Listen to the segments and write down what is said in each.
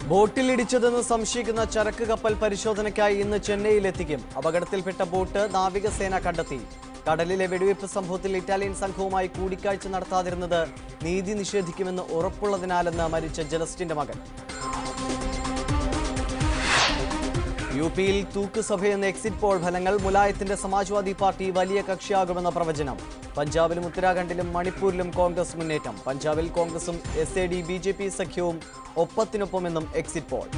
ബോട്ടിലിടിച്ചതെന്ന് സംശയിക്കുന്ന ചരക്ക് കപ്പൽ പരിശോധനയ്ക്കായി ഇന്ന് ചെന്നൈയിലെത്തിക്കും അപകടത്തിൽപ്പെട്ട ബോട്ട് നാവികസേന കണ്ടെത്തി കടലിലെ വെടിവയ്പ് സംഭവത്തിൽ ഇറ്റാലിയൻ സംഘവുമായി കൂടിക്കാഴ്ച നടത്താതിരുന്നത് നീതി നിഷേധിക്കുമെന്ന് ഉറപ്പുള്ളതിനാലെന്ന് മരിച്ച ജലസ്റ്റിന്റെ മകൻ യു പിയിൽ തൂക്കുസഭയെന്ന എക്സിറ്റ് പോൾ ഫലങ്ങൾ മുലായത്തിന്റെ സമാജ്വാദി പാർട്ടി വലിയ കക്ഷിയാകുമെന്ന പ്രവചനം പഞ്ചാബിലും ഉത്തരാഖണ്ഡിലും മണിപ്പൂരിലും കോൺഗ്രസ് മുന്നേറ്റം പഞ്ചാബിൽ കോൺഗ്രസും S A D B J P സഖ്യവും ഒപ്പത്തിനൊപ്പമെന്നും എക്സിറ്റ് പോൾ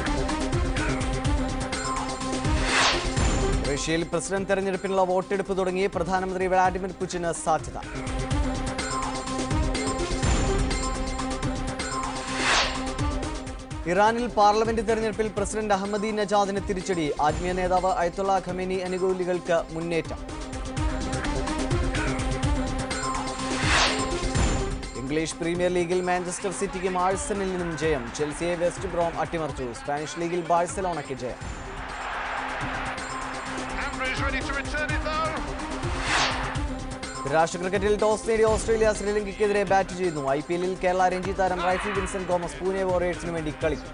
റഷ്യയിൽ പ്രസിഡന്റ് തെരഞ്ഞെടുപ്പിനുള്ള വോട്ടെടുപ്പ് തുടങ്ങി പ്രധാനമന്ത്രി വ്ളാഡിമിർ പുടിന് സാധ്യത ഇറാനിൽ പാർലമെന്റ് തെരഞ്ഞെടുപ്പിൽ പ്രസിഡന്റ് അഹമ്മദി നജാദിന് തിരിച്ചടി ആത്മീയ നേതാവ് അയത്തുള്ള ഖമേനി അനുകൂലികൾക്ക് മുന്നേറ്റം ഇംഗ്ലീഷ് പ്രീമിയർ ലീഗിൽ മാഞ്ചസ്റ്റർ സിറ്റിക്കും ആഴ്സണലിനും ജയം ചെൽസിയെ വെസ്റ്റ് ബ്രോം അട്ടിമറിച്ചു സ്പാനിഷ് ലീഗിൽ ബാഴ്സലോണയ്ക്ക് ജയം Ambrose ready to return it though. രാഷ്ട്ര ക്രിക്കറ്റിൽ ടോസ് നേടിയ ഓസ്ട്രേലിയ ശ്രീലങ്കയ്ക്കെതിരെ ബാറ്റ് ചെയ്യുന്നു ഐ പി എല്ലിൽ കേരള രഞ്ജി താരം റൈഫിൾ വിൻസെന്റ് തോമസ് പൂനെ വോറിയേഴ്സിന് വേണ്ടി കളിക്കും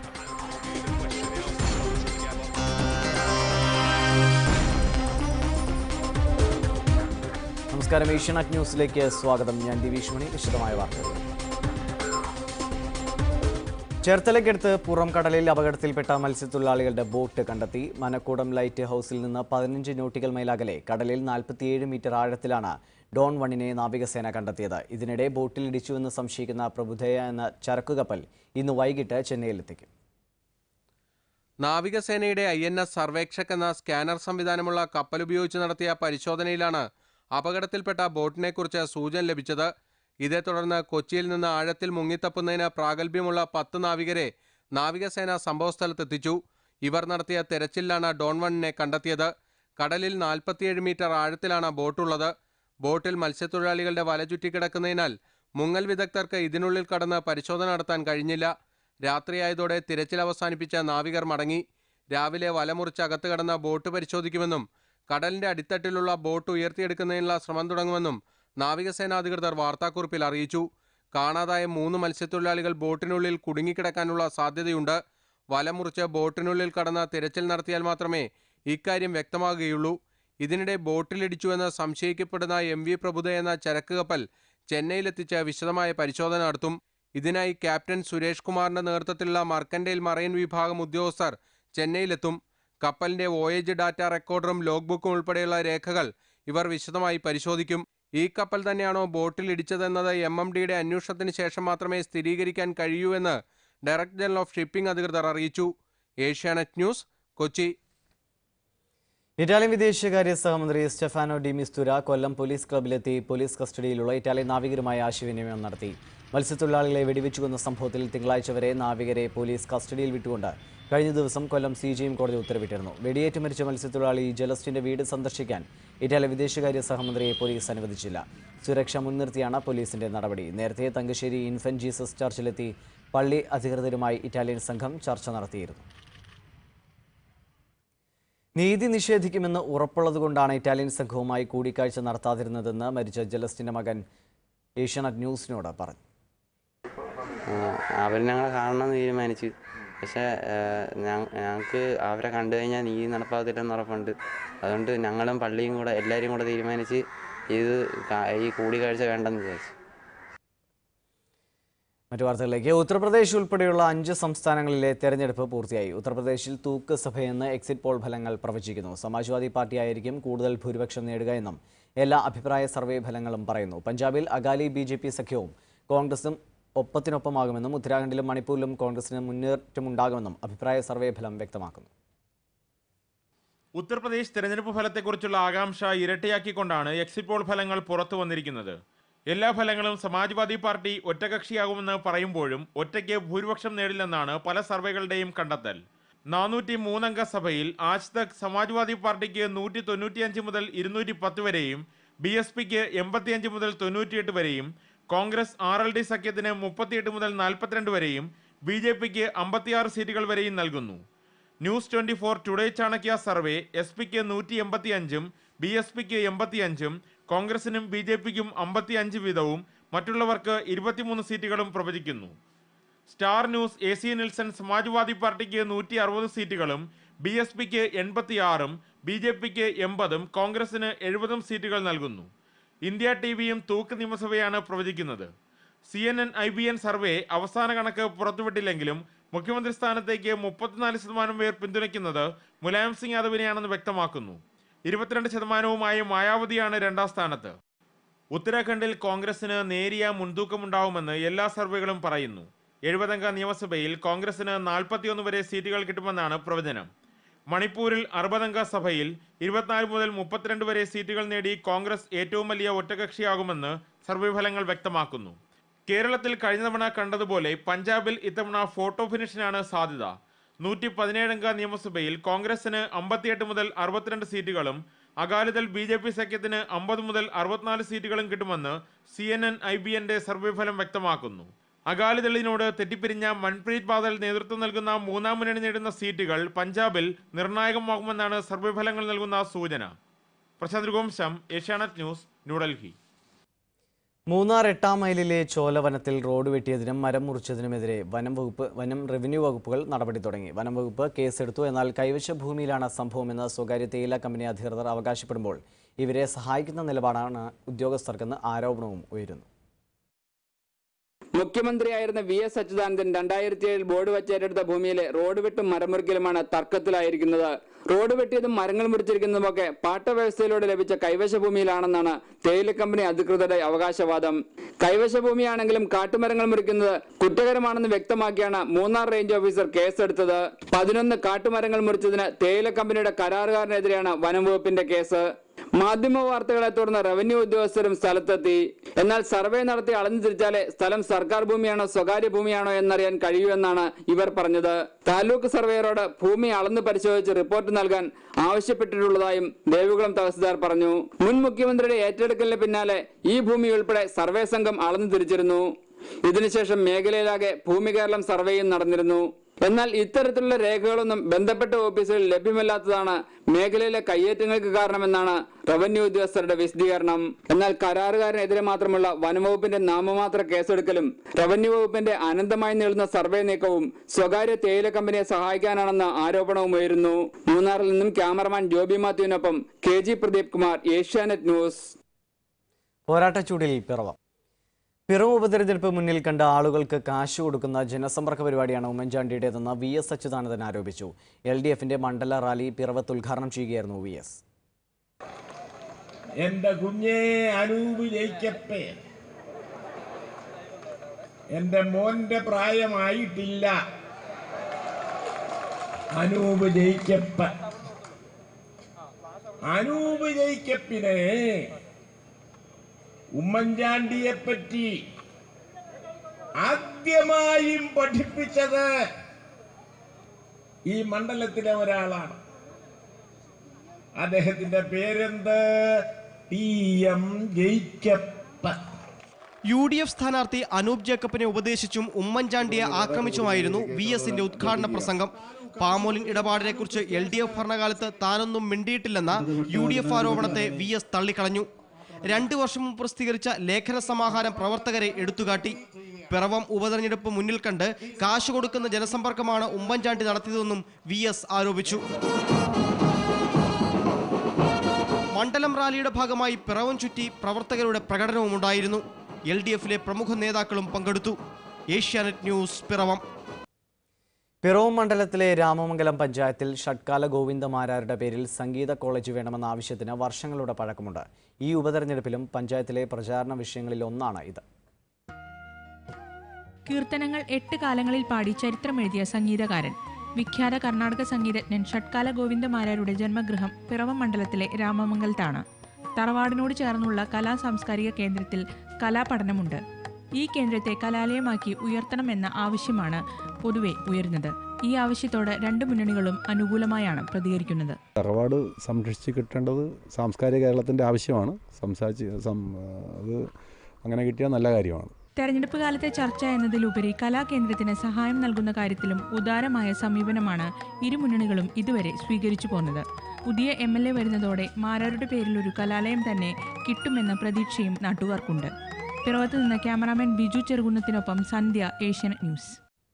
നമസ്കാരം ഏഷ്യാനെറ്റ് ന്യൂസിലേക്ക് സ്വാഗതം ഞാൻ ദിവീഷ് മണി വിശദമായ വാർത്തകൾ ചേർത്തലയ്ക്കടുത്ത് പുറം കടലിൽ അപകടത്തിൽപ്പെട്ട മത്സ്യത്തൊഴിലാളികളുടെ ബോട്ട് കണ്ടെത്തി മനക്കൂടം ലൈറ്റ് ഹൗസിൽ നിന്ന് പതിനഞ്ച് നോട്ടിക്കൽ മൈൽ അകലെ കടലിൽ നാൽപ്പത്തിയേഴ് മീറ്റർ ആഴത്തിലാണ് ഡോൺ വണ്ണിനെ നാവികസേന കണ്ടെത്തിയത് ഇതിനിടെ ബോട്ടിൽ ഇടിച്ചുവെന്ന് സംശയിക്കുന്ന പ്രബുദ്ധയ എന്ന ചരക്കുകപ്പൽ ഇന്ന് വൈകിട്ട് ചെന്നൈയിലെത്തിക്കും നാവികസേനയുടെ ഐ എൻ എസ് സർവേക്ഷക് എന്ന സ്കാനർ സംവിധാനമുള്ള കപ്പൽ ഉപയോഗിച്ച് നടത്തിയ പരിശോധനയിലാണ് അപകടത്തിൽപ്പെട്ട ബോട്ടിനെക്കുറിച്ച് സൂചന ലഭിച്ചത് ഇതേ തുടർന്ന് കൊച്ചിയിൽ നിന്ന് ആഴത്തിൽ മുങ്ങിത്തപ്പുന്നതിന് പ്രാഗൽഭ്യമുള്ള പത്ത് നാവികരെ നാവികസേന സംഭവസ്ഥലത്തെത്തിച്ചു ഇവർ നടത്തിയ തെരച്ചിലാണ് ഡോൺ വണ്ണിനെ കണ്ടെത്തിയത് കടലിൽ നാൽപ്പത്തിയേഴ് മീറ്റർ ആഴത്തിലാണ് ബോട്ടുള്ളത് ബോട്ടിൽ മത്സ്യത്തൊഴിലാളികളുടെ വല ചുറ്റിക്കിടക്കുന്നതിനാൽ മുങ്ങൽ വിദഗ്ധർക്ക് ഇതിനുള്ളിൽ കടന്ന് പരിശോധന നടത്താൻ കഴിഞ്ഞില്ല രാത്രിയായതോടെ തിരച്ചിൽ അവസാനിപ്പിച്ച നാവികർ മടങ്ങി രാവിലെ വലമുറിച്ച് അകത്ത് കടന്ന ബോട്ട് പരിശോധിക്കുമെന്നും കടലിന്റെ അടിത്തട്ടിലുള്ള ബോട്ട് ഉയർത്തിയെടുക്കുന്നതിനുള്ള ശ്രമം തുടങ്ങുമെന്നും നാവികസേന അധികൃതർ വാർത്താക്കുറിപ്പിൽ അറിയിച്ചു കാണാതായ മൂന്ന് മത്സ്യത്തൊഴിലാളികൾ ബോട്ടിനുള്ളിൽ കുടുങ്ങിക്കിടക്കാനുള്ള സാധ്യതയുണ്ട് വലമുറിച്ച് ബോട്ടിനുള്ളിൽ കടന്ന് തിരച്ചിൽ നടത്തിയാൽ മാത്രമേ ഇക്കാര്യം വ്യക്തമാകുകയുള്ളൂ ഇതിനിടെ ബോട്ടിലിടിച്ചുവെന്ന് സംശയിക്കപ്പെടുന്ന എം വി പ്രഭുത എന്ന ചരക്ക് കപ്പൽ ചെന്നൈയിലെത്തിച്ച് വിശദമായ പരിശോധന നടത്തും ഇതിനായി ക്യാപ്റ്റൻ സുരേഷ് കുമാറിന്റെ നേതൃത്വത്തിലുള്ള മർക്കൻഡൈൽ മറൈൻ വിഭാഗം ഉദ്യോഗസ്ഥർ ചെന്നൈയിലെത്തും കപ്പലിന്റെ വോയേജ് ഡാറ്റ റെക്കോർഡറും ലോഗ് ബുക്കും ഉൾപ്പെടെയുള്ള രേഖകൾ ഇവർ വിശദമായി പരിശോധിക്കും ഈ കപ്പൽ തന്നെയാണോ ബോട്ടിൽ ഇടിച്ചതെന്നത് എം എം ഡിയുടെ അന്വേഷണത്തിന് ശേഷം മാത്രമേ സ്ഥിരീകരിക്കാൻ കഴിയൂ എന്ന് ഡയറക്ടർ ജനറൽ ഓഫ് ഷിപ്പിംഗ് അധികൃതർ അറിയിച്ചു ഏഷ്യാനെറ്റ് ന്യൂസ് കൊച്ചി ഇറ്റാലിയൻ വിദേശകാര്യ സഹമന്ത്രി Stefano de Mistura Kollam police ക്ലബിലെത്തി പോലീസ് കസ്റ്റഡിയിലുള്ള ഇറ്റാലിയൻ നാവികരുമായി ആശയവിനിമയം നടത്തി മത്സ്യത്തൊഴിലാളികളെ വെടിവെച്ചു കൊന്ന സംഭവത്തിൽ തിങ്കളാഴ്ച വരെ നാവികരെ പോലീസ് കസ്റ്റഡിയിൽ വിട്ടുകൊണ്ട് കഴിഞ്ഞ ദിവസം കൊല്ലം സി ജിയും കോടതി ഉത്തരവിട്ടിരുന്നു വെടിയേറ്റ് മരിച്ച മത്സ്യത്തൊഴിലാളി ജലസ്റ്റിന്റെ വീട് സന്ദർശിക്കാൻ ഇറ്റാലിയൻ വിദേശകാര്യ സഹമന്ത്രിയെ പോലീസ് അനുവദിച്ചില്ല സുരക്ഷ മുൻനിർത്തിയാണ് പോലീസിന്റെ നടപടി നേരത്തെ തങ്കശ്ശേരി ഇൻഫന്റ് ജീസസ് ചർച്ചിലെത്തി പള്ളി അധികൃതരുമായി ഇറ്റാലിയൻ സംഘം ചർച്ച നടത്തിയിരുന്നു നീതി നിഷേധിക്കുമെന്ന് ഉറപ്പുള്ളതുകൊണ്ടാണ് ഇറ്റാലിയൻ സംഘവുമായി കൂടിക്കാഴ്ച നടത്താതിരുന്നതെന്ന് മരിച്ച ജലസ്റ്റിന്റെ മകൻ ഏഷ്യാനെറ്റ് ന്യൂസിനോട് പറഞ്ഞു അവർ ഞങ്ങളെ കാണണമെന്ന് തീരുമാനിച്ചു പക്ഷേ ഞങ്ങൾക്ക് അവരെ കണ്ടു കഴിഞ്ഞാൽ നീതി നടപ്പാകത്തില്ലെന്ന് ഉറപ്പുണ്ട് അതുകൊണ്ട് ഞങ്ങളും പള്ളിയും കൂടെ എല്ലാവരും കൂടെ തീരുമാനിച്ച് ഇത് കാ- ഈ കൂടിക്കാഴ്ച വേണ്ടെന്ന് വിചാരിച്ചു മറ്റു വാർത്തകളിലേക്ക് ഉത്തർപ്രദേശ് ഉൾപ്പെടെയുള്ള അഞ്ച് സംസ്ഥാനങ്ങളിലെ തെരഞ്ഞെടുപ്പ് പൂർത്തിയായി ഉത്തർപ്രദേശിൽ തൂക്ക് സഭയെന്ന് എക്സിറ്റ് പോൾ ഫലങ്ങൾ പ്രവചിക്കുന്നു സമാജ്വാദി പാർട്ടിയായിരിക്കും കൂടുതൽ ഭൂരിപക്ഷം നേടുക എന്നും എല്ലാ അഭിപ്രായ സർവേ ഫലങ്ങളും പറയുന്നു പഞ്ചാബിൽ അകാലി ബി ജെ പി സഖ്യവും കോൺഗ്രസും ഒപ്പത്തിനൊപ്പമാകുമെന്നും ഉത്തരാഖണ്ഡിലും മണിപ്പൂരിലും കോൺഗ്രസിന് മുന്നേറ്റമുണ്ടാകുമെന്നും അഭിപ്രായ സർവേ ഫലം വ്യക്തമാക്കുന്നു ഉത്തർപ്രദേശ് തെരഞ്ഞെടുപ്പ് ഫലത്തെക്കുറിച്ചുള്ള ആകാംക്ഷ ഇരട്ടിയാക്കിക്കൊണ്ടാണ് എക്സിറ്റ് പോൾ ഫലങ്ങൾ പുറത്തു വന്നിരിക്കുന്നത് എല്ലാ ഫലങ്ങളും സമാജ്വാദി പാർട്ടി ഒറ്റകക്ഷിയാകുമെന്ന് പറയുമ്പോഴും ഒറ്റയ്ക്ക് ഭൂരിപക്ഷം നേടില്ലെന്നാണ് പല സർവേകളുടെയും കണ്ടെത്തൽ നാനൂറ്റി മൂന്നംഗ സഭയിൽ ആജ് തക് സമാജ്വാദി പാർട്ടിക്ക് നൂറ്റി തൊണ്ണൂറ്റിയഞ്ച് മുതൽ ഇരുന്നൂറ്റി പത്ത് വരെയും ബി എസ് പിക്ക് എൺപത്തിയഞ്ച് മുതൽ തൊണ്ണൂറ്റിയെട്ട് വരെയും കോൺഗ്രസ് ആർ എൽ ഡി സഖ്യത്തിന് മുപ്പത്തിയെട്ട് മുതൽ നാൽപ്പത്തിരണ്ട് വരെയും ബി ജെ പിക്ക് അമ്പത്തിയാറ് സീറ്റുകൾ വരെയും നൽകുന്നു news twenty four today Chanakya survey S പിക്ക് നൂറ്റി എൺപത്തി അഞ്ചും ബി എസ് പിക്ക് എൺപത്തി അഞ്ചും കോൺഗ്രസിനും ബി ജെ പിക്കും അമ്പത്തി അഞ്ച് വീതവും മറ്റുള്ളവർക്ക് ഇരുപത്തിമൂന്ന് സീറ്റുകളും പ്രവചിക്കുന്നു star news A C Nielsen Samajwadi പാർട്ടിക്ക് നൂറ്റി അറുപത് സീറ്റുകളും ബി എസ് പിക്ക് എൺപത്തിയാറും ബി ജെ പിക്ക് എൺപതും കോൺഗ്രസിന് എഴുപതും സീറ്റുകൾ നൽകുന്നു ഇന്ത്യ ടി വിയും തൂക്ക് നിയമസഭയാണ് പ്രവചിക്കുന്നത് C N N I B N survey അവസാന കണക്ക് പുറത്തുവിട്ടില്ലെങ്കിലും മുഖ്യമന്ത്രി സ്ഥാനത്തേക്ക് മുപ്പത്തിനാല് ശതമാനം പേർ പിന്തുണയ്ക്കുന്നത് മുലായം സിംഗ് യാദവിനെയാണെന്ന് വ്യക്തമാക്കുന്നു ഇരുപത്തിരണ്ട് ശതമാനവുമായി മായാവതിയാണ് രണ്ടാം സ്ഥാനത്ത് ഉത്തരാഖണ്ഡിൽ കോൺഗ്രസിന് നേരിയ മുൻതൂക്കമുണ്ടാവുമെന്ന് എല്ലാ സർവേകളും പറയുന്നു എഴുപതംഗ നിയമസഭയിൽ കോൺഗ്രസിന് നാൽപ്പത്തിയൊന്ന് വരെ സീറ്റുകൾ കിട്ടുമെന്നാണ് പ്രവചനം മണിപ്പൂരിൽ അറുപതംഗ സഭയിൽ ഇരുപത്തിനാല് മുതൽ മുപ്പത്തിരണ്ട് വരെ സീറ്റുകൾ നേടി കോൺഗ്രസ് ഏറ്റവും വലിയ ഒറ്റകക്ഷിയാകുമെന്ന് സർവേ ഫലങ്ങൾ വ്യക്തമാക്കുന്നു കേരളത്തിൽ കഴിഞ്ഞ തവണ കണ്ടതുപോലെ പഞ്ചാബിൽ ഇത്തവണ ഫോട്ടോ ഫിനിഷിനാണ് സാധ്യത നൂറ്റി പതിനേഴംഗ നിയമസഭയിൽ കോൺഗ്രസിന് അമ്പത്തിയെട്ട് മുതൽ അറുപത്തിരണ്ട് സീറ്റുകളും അകാലിദൾ ബി ജെ പി സഖ്യത്തിന് അമ്പത് മുതൽ അറുപത്തിനാല് സീറ്റുകളും കിട്ടുമെന്ന് C N N I B എന്റെ സർവേ ഫലം വ്യക്തമാക്കുന്നു അകാലിദളിനോട് തെറ്റിപ്പിരിഞ്ഞ മൻപ്രീത് ബാദൽ നേതൃത്വം നൽകുന്ന മൂന്നാം മുന്നണി നേടുന്ന സീറ്റുകൾ പഞ്ചാബിൽ നിർണായകമാകുമെന്നാണ് സർവേ ഫലങ്ങൾ നൽകുന്ന സൂചന പ്രശാന്ത് ഗോംശം ഏഷ്യാനെറ്റ് ന്യൂസ് ന്യൂഡൽഹി മൂന്നാർ എട്ടാം മൈലിലെ ചോലവനത്തിൽ റോഡ് വെട്ടിയതിനും മരം മുറിച്ചതിനുമെതിരെ വനം വകുപ്പ് വനം റവന്യൂ വകുപ്പുകൾ നടപടി തുടങ്ങി വനം വകുപ്പ് കേസെടുത്തു എന്നാൽ കൈവശ ഭൂമിയിലാണ് സംഭവമെന്ന് സ്വകാര്യ തേയില കമ്പനി അധികൃതർ അവകാശപ്പെടുമ്പോൾ ഇവരെ സഹായിക്കുന്ന നിലപാടാണ് ഉദ്യോഗസ്ഥർക്കെന്ന് ആരോപണവും ഉയരുന്നു മുഖ്യമന്ത്രിയായിരുന്ന വി എസ് അച്യുതാനന്ദൻ രണ്ടായിരത്തി ഏഴിൽ ബോർഡ് വച്ചേറ്റെടുത്ത ഭൂമിയിലെ റോഡ് വെട്ടും മരമുറിക്കലുമാണ് തർക്കത്തിലായിരിക്കുന്നത് റോഡ് വെട്ടിയതും മരങ്ങൾ മുറിച്ചിരിക്കുന്നതുമൊക്കെ പാട്ടവ്യവസ്ഥയിലൂടെ ലഭിച്ച കൈവശ ഭൂമിയിലാണെന്നാണ് തേയില കമ്പനി അധികൃതരുടെ അവകാശവാദം കൈവശ ഭൂമിയാണെങ്കിലും കാട്ടുമരങ്ങൾ മുറിക്കുന്നത് കുറ്റകരമാണെന്ന് വ്യക്തമാക്കിയാണ് മൂന്നാർ റേഞ്ച് ഓഫീസർ കേസെടുത്തത് പതിനൊന്ന് കാട്ടുമരങ്ങൾ മുറിച്ചതിന് തേയില കമ്പനിയുടെ കരാറുകാരനെതിരെയാണ് വനം വകുപ്പിന്റെ കേസ് മാധ്യമ വാർത്തകളെ തുടർന്ന് റവന്യൂ ഉദ്യോഗസ്ഥരും സ്ഥലത്തെത്തി എന്നാൽ സർവേ നടത്തി അളന്നു തിരിച്ചാലേ സ്ഥലം സർക്കാർ ഭൂമിയാണോ സ്വകാര്യ ഭൂമിയാണോ എന്നറിയാൻ കഴിയൂ എന്നാണ് ഇവർ പറഞ്ഞത് താലൂക്ക് സർവേയറോട് ഭൂമി അളന്ന് പരിശോധിച്ച് റിപ്പോർട്ട് നൽകാൻ ആവശ്യപ്പെട്ടിട്ടുള്ളതായും ദേവികുളം തഹസിൽദാർ പറഞ്ഞു മുൻ മുഖ്യമന്ത്രിയുടെ ഏറ്റെടുക്കലിന് പിന്നാലെ ഈ ഭൂമി ഉൾപ്പെടെ സർവേ സംഘം അളന്നു തിരിച്ചിരുന്നു ഇതിനുശേഷം മേഖലയിലാകെ ഭൂമി കേരളം സർവേയും നടന്നിരുന്നു എന്നാൽ ഇത്തരത്തിലുള്ള രേഖകളൊന്നും ബന്ധപ്പെട്ട ഓഫീസുകളിൽ ലഭ്യമല്ലാത്തതാണ് മേഖലയിലെ കയ്യേറ്റങ്ങൾക്ക് കാരണമെന്നാണ് റവന്യൂ ഉദ്യോഗസ്ഥരുടെ വിശദീകരണം എന്നാൽ കരാറുകാരനെതിരെ മാത്രമുള്ള വനംവകുപ്പിന്റെ നാമമാത്ര കേസെടുക്കലും റവന്യൂ വകുപ്പിന്റെ അനന്തമായി നീളുന്ന സർവേ നീക്കവും സ്വകാര്യ തേയില കമ്പനിയെ സഹായിക്കാനാണെന്ന ആരോപണവും ഉയരുന്നു മൂന്നാറിൽ നിന്നും ക്യാമറമാൻ ജോബി മാത്യുവിനൊപ്പം K G Pradeep Kumar Asianet news പോരാട്ടച്ചൂടിൽ പിറവം പിറവ് ഉപതെരഞ്ഞെടുപ്പ് മുന്നിൽ കണ്ട ആളുകൾക്ക് കാശ് കൊടുക്കുന്ന ജനസമ്പർക്ക പരിപാടിയാണ് ഉമ്മൻചാണ്ടിയുടേതെന്ന് വി എസ് അച്യുതാനന്ദൻ ആരോപിച്ചു എൽ ഡി എഫിന്റെ മണ്ഡല റാലി പിറവത്ത് ഉദ്ഘാടനം ചെയ്യുകയായിരുന്നു വി എസ് എന്റെ കുഞ്ഞെ അനൂപ് ജയിക്കപ്പേ എന്റെ മോന്റെ പ്രായമായിട്ടില്ല അനൂപ് ജയിക്കപ്പ അനൂപ് ജയിക്കപ്പിനെ ഉമ്മൻചാണ്ടിയെ പറ്റി ആദ്യമായും പഠിപ്പിച്ചത് ഈ മണ്ഡലത്തിലെ ഒരാളാണ് അദ്ദേഹത്തിന്റെ പേരെന്ത് ടി എം ജയിക്കപ്പ യു ഡി എഫ് സ്ഥാനാർത്ഥി അനൂപ് ജേക്കബിനെ ഉപദേശിച്ചും ഉമ്മൻചാണ്ടിയെ ആക്രമിച്ചുമായിരുന്നു വി എസിന്റെ ഉദ്ഘാടന പ്രസംഗം പാമോലിൻ ഇടപാടിനെക്കുറിച്ച് എൽ ഡി എഫ് ഭരണകാലത്ത് താനൊന്നും മിണ്ടിയിട്ടില്ലെന്ന യു ഡി എഫ് ആരോപണത്തെ വി എസ് തള്ളിക്കളഞ്ഞു രണ്ടു വർഷം മുമ്പ് പ്രസിദ്ധീകരിച്ച ലേഖന സമാഹാരം പ്രവർത്തകരെ എടുത്തുകാട്ടി പിറവം ഉപതെരഞ്ഞെടുപ്പ് മുന്നിൽ കണ്ട് കാശ് കൊടുക്കുന്ന ജനസമ്പർക്കമാണ് ഉമ്മൻചാണ്ടി നടത്തിയതെന്നും വി എസ് ആരോപിച്ചു മണ്ഡലം റാലിയുടെ ഭാഗമായി പിറവം ചുറ്റി പ്രവർത്തകരുടെ പ്രകടനവുമുണ്ടായിരുന്നു എൽ ഡി എഫിലെ പ്രമുഖ നേതാക്കളും പങ്കെടുത്തു ഏഷ്യാനെറ്റ് ന്യൂസ് പിറവം പിറവം മണ്ഡലത്തിലെ രാമമംഗലം പഞ്ചായത്തിൽ ഷഡ്കാല ഗോവിന്ദമാരാരുടെ പേരിൽ സംഗീത കോളേജ് വേണമെന്ന ആവശ്യത്തിന് വർഷങ്ങളുടെ പഴക്കമുണ്ട് ഈ ഉപതെരഞ്ഞെടുപ്പിലും പഞ്ചായത്തിലെ പ്രചാരണ വിഷയങ്ങളിൽ ഒന്നാണ് ഇത് കീർത്തനങ്ങൾ എട്ട് കാലങ്ങളിൽ പാടി ചരിത്രമെഴുതിയ സംഗീതകാരൻ വിഖ്യാത കർണാടക സംഗീതജ്ഞൻ ഷട്കാല ഗോവിന്ദമാരാരുടെ ജന്മഗൃഹം പിറവം മണ്ഡലത്തിലെ രാമമംഗലത്താണ് തറവാടിനോട് ചേർന്നുള്ള കലാ സാംസ്കാരിക കേന്ദ്രത്തിൽ കലാപഠനമുണ്ട് ഈ കേന്ദ്രത്തെ കലാലയമാക്കി ഉയർത്തണമെന്ന ആവശ്യമാണ് പൊതുവെ ഉയരുന്നത് ഈ ആവശ്യത്തോട് രണ്ട് മുന്നണികളും അനുകൂലമായാണ് പ്രതികരിക്കുന്നത് തറവാട് സംരക്ഷിച്ച് കിട്ടേണ്ടത് സാംസ്കാരിക കേരളത്തിൻ്റെ ആവശ്യമാണ് സംസാരിച്ച് സം അത് അങ്ങനെ കിട്ടിയാൽ നല്ല കാര്യമാണ് തെരഞ്ഞെടുപ്പ് കാലത്തെ ചർച്ച എന്നതിലുപരി കലാകേന്ദ്രത്തിന് സഹായം നൽകുന്ന കാര്യത്തിലും ഉദാരമായ സമീപനമാണ് ഇരു മുന്നണികളും ഇതുവരെ സ്വീകരിച്ചു പോന്നത് പുതിയ എം എൽ എ വരുന്നതോടെ മാരാരുടെ പേരിൽ ഒരു കലാലയം തന്നെ കിട്ടുമെന്ന പ്രതീക്ഷയും നാട്ടുകാർക്കുണ്ട് പിറവത്ത് നിന്ന് ക്യാമറാമാൻ ബിജു ചെറുകുന്നത്തിനൊപ്പം Sandhya Asian news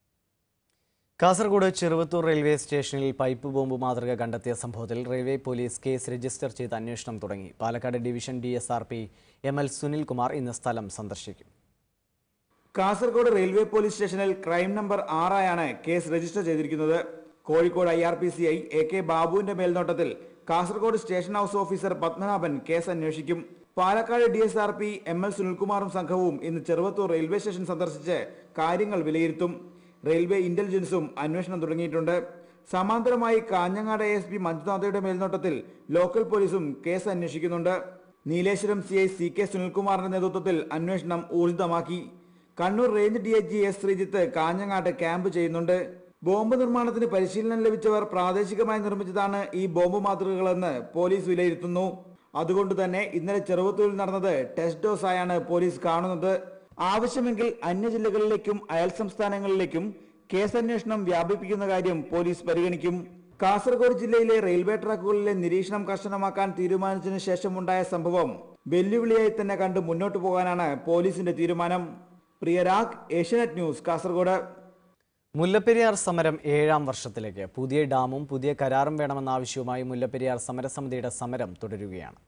Kasaragod Cheruvathur railway സ്റ്റേഷനിൽ പൈപ്പ് ബോംബ് മാതൃക കണ്ടെത്തിയ സംഭവത്തിൽ റെയിൽവേ പോലീസ് കേസ് രജിസ്റ്റർ ചെയ്ത് അന്വേഷണം തുടങ്ങി Palakkad division D S R P M L Sunilkumar ഇന്ന് സ്ഥലം സന്ദർശിക്കും കാസർഗോഡ് റെയിൽവേ പോലീസ് സ്റ്റേഷനിൽ ക്രൈം നമ്പർ ആറായാണ് കേസ് രജിസ്റ്റർ ചെയ്തിരിക്കുന്നത് Kozhikode I R P C I A K ബാബുവിന്റെ മേൽനോട്ടത്തിൽ Kasaragod station house officer Padmanabhan case അന്വേഷിക്കും Palakkad D S R P M L സുനിൽകുമാറും സംഘവും ഇന്ന് ചെറുവത്തൂർ റെയിൽവേ സ്റ്റേഷൻ സന്ദർശിച്ച് കാര്യങ്ങൾ വിലയിരുത്തും റെയിൽവേ ഇന്റലിജൻസും അന്വേഷണം തുടങ്ങിയിട്ടുണ്ട് സമാന്തരമായി കാഞ്ഞങ്ങാട് എസ് പി മഞ്ജുനാഥയുടെ മേൽനോട്ടത്തിൽ ലോക്കൽ പോലീസും കേസ് അന്വേഷിക്കുന്നുണ്ട് Nileshwaram C I C K സുനിൽകുമാറിന്റെ നേതൃത്വത്തിൽ അന്വേഷണം ഊർജിതമാക്കി Kannur range D I G S Sreejith കാഞ്ഞങ്ങാട്ട് ക്യാമ്പ് ചെയ്യുന്നുണ്ട് ബോംബ് നിർമ്മാണത്തിന് പരിശീലനം ലഭിച്ചവർ പ്രാദേശികമായി നിർമ്മിച്ചതാണ് ഈ ബോംബ് മാതൃകകളെന്ന് പോലീസ് വിലയിരുത്തുന്നു അതുകൊണ്ട് തന്നെ ഇന്നലെ ചെറുവത്തൂരിൽ നടന്നത് ടെസ്റ്റ് ഡോസ് ആയാണ് പോലീസ് കാണുന്നത് ആവശ്യമെങ്കിൽ അന്യ ജില്ലകളിലേക്കും അയൽ സംസ്ഥാനങ്ങളിലേക്കും കേസന്വേഷണം വ്യാപിപ്പിക്കുന്ന കാര്യം പോലീസ് പരിഗണിക്കും കാസർഗോഡ് ജില്ലയിലെ റെയിൽവേ ട്രാക്കുകളിലെ നിരീക്ഷണം കർശനമാക്കാൻ തീരുമാനിച്ചതിനു ശേഷമുണ്ടായ സംഭവം വെല്ലുവിളിയായി തന്നെ കണ്ട് മുന്നോട്ടു പോകാനാണ് പോലീസിന്റെ തീരുമാനം പ്രിയരാഗ് ഏഷ്യാനെറ്റ് ന്യൂസ് കാസർഗോഡ് മുല്ലപ്പെരിയാർ സമരം ഏഴാം വർഷത്തിലേക്ക് പുതിയ ഡാമും പുതിയ കരാറും വേണമെന്ന ആവശ്യവുമായി മുല്ലപ്പെരിയാർ സമരസമിതിയുടെ സമരം തുടരുകയാണ്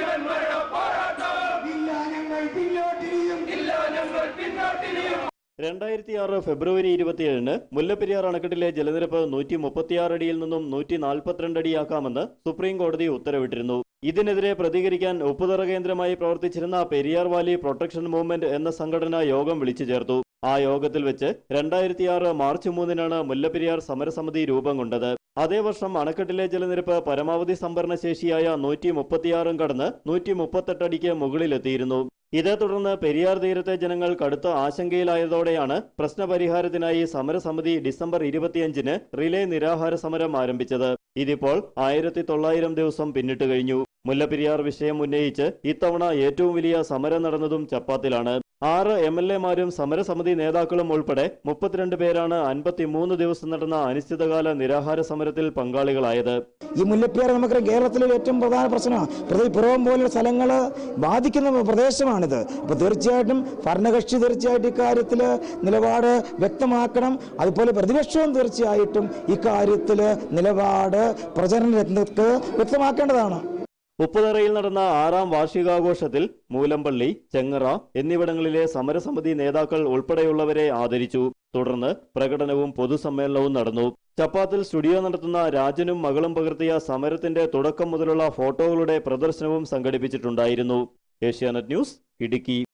രണ്ടായിരത്തി ആറ് ഫെബ്രുവരി ഇരുപത്തിയേഴിന് മുല്ലപ്പെരിയാർ അണക്കെട്ടിലെ ജലനിരപ്പ് നൂറ്റി മുപ്പത്തിയാറ് അടിയിൽ നിന്നും നൂറ്റി നാൽപ്പത്തിരണ്ട് അടിയാക്കാമെന്ന് സുപ്രീം കോടതി ഉത്തരവിട്ടിരുന്നു ഇതിനെതിരെ പ്രതികരിക്കാൻ ഉപ്പുതറ കേന്ദ്രമായി പ്രവർത്തിച്ചിരുന്ന പെരിയാർ വാലി പ്രൊട്ടക്ഷൻ മൂവ്മെന്റ് എന്ന സംഘടന യോഗം വിളിച്ചു ചേർത്തു ആ യോഗത്തിൽ വെച്ച് രണ്ടായിരത്തി ആറ് മാർച്ച് മൂന്നിനാണ് മുല്ലപ്പെരിയാർ സമരസമിതി രൂപം കൊണ്ടത് അതേ വർഷം അണക്കെട്ടിലെ ജലനിരപ്പ് പരമാവധി സംഭരണ ശേഷിയായ നൂറ്റി മുപ്പത്തിയാറും കടന്ന് നൂറ്റി മുപ്പത്തെട്ട് അടിക്ക് മുകളിലെത്തിയിരുന്നു ഇതേ തുടർന്ന് പെരിയാർ തീരത്തെ ജനങ്ങൾ കടുത്ത ആശങ്കയിലായതോടെയാണ് പ്രശ്നപരിഹാരത്തിനായി സമരസമിതി ഡിസംബർ ഇരുപത്തിയഞ്ചിന് റിലേ നിരാഹാര സമരം ആരംഭിച്ചത് ഇതിപ്പോൾ ആയിരത്തി തൊള്ളായിരം ദിവസം പിന്നിട്ട് കഴിഞ്ഞു മുല്ലപ്പെരിയാർ വിഷയം ഉന്നയിച്ച് ഇത്തവണ ഏറ്റവും വലിയ സമരം നടന്നതും ചപ്പാത്തിലാണ് ആറ് എം എൽ എമാരും സമരസമിതി നേതാക്കളും ഉൾപ്പെടെ മുപ്പത്തിരണ്ട് പേരാണ് അൻപത്തിമൂന്ന് ദിവസം നടന്ന അനിശ്ചിതകാല നിരാഹാര സമരത്തിൽ പങ്കാളികളായത് ഈ മുല്ലപ്പെരിയാർ നമുക്കറിയാം കേരളത്തിലെ ഒരു ഏറ്റവും പ്രധാന പ്രശ്നമാണ് പ്രതി പിറവം പോലുള്ള സ്ഥലങ്ങൾ ബാധിക്കുന്ന പ്രദേശമാണിത് അപ്പോൾ തീർച്ചയായിട്ടും ഭരണകക്ഷി തീർച്ചയായിട്ടും ഇക്കാര്യത്തിൽ നിലപാട് വ്യക്തമാക്കണം അതുപോലെ പ്രതിപക്ഷവും തീർച്ചയായിട്ടും ഇക്കാര്യത്തിൽ നിലപാട് പ്രചരണ രംഗത്ത് വ്യക്തമാക്കേണ്ടതാണ് ഉപ്പുതറയിൽ നടന്ന ആറാം വാർഷികാഘോഷത്തിൽ മൂലമ്പള്ളി ചെങ്ങറ എന്നിവിടങ്ങളിലെ സമരസമിതി നേതാക്കൾ ഉൾപ്പെടെയുള്ളവരെ ആദരിച്ചു തുടർന്ന് പ്രകടനവും പൊതുസമ്മേളനവും നടന്നു ചപ്പാത്തിൽ സ്റ്റുഡിയോ നടത്തുന്ന രാജനും മകളും പകർത്തിയ സമരത്തിന്റെ തുടക്കം മുതലുള്ള ഫോട്ടോകളുടെ പ്രദർശനവും സംഘടിപ്പിച്ചിട്ടുണ്ടായിരുന്നു ഏഷ്യാനെറ്റ് ന്യൂസ് ഇടുക്കി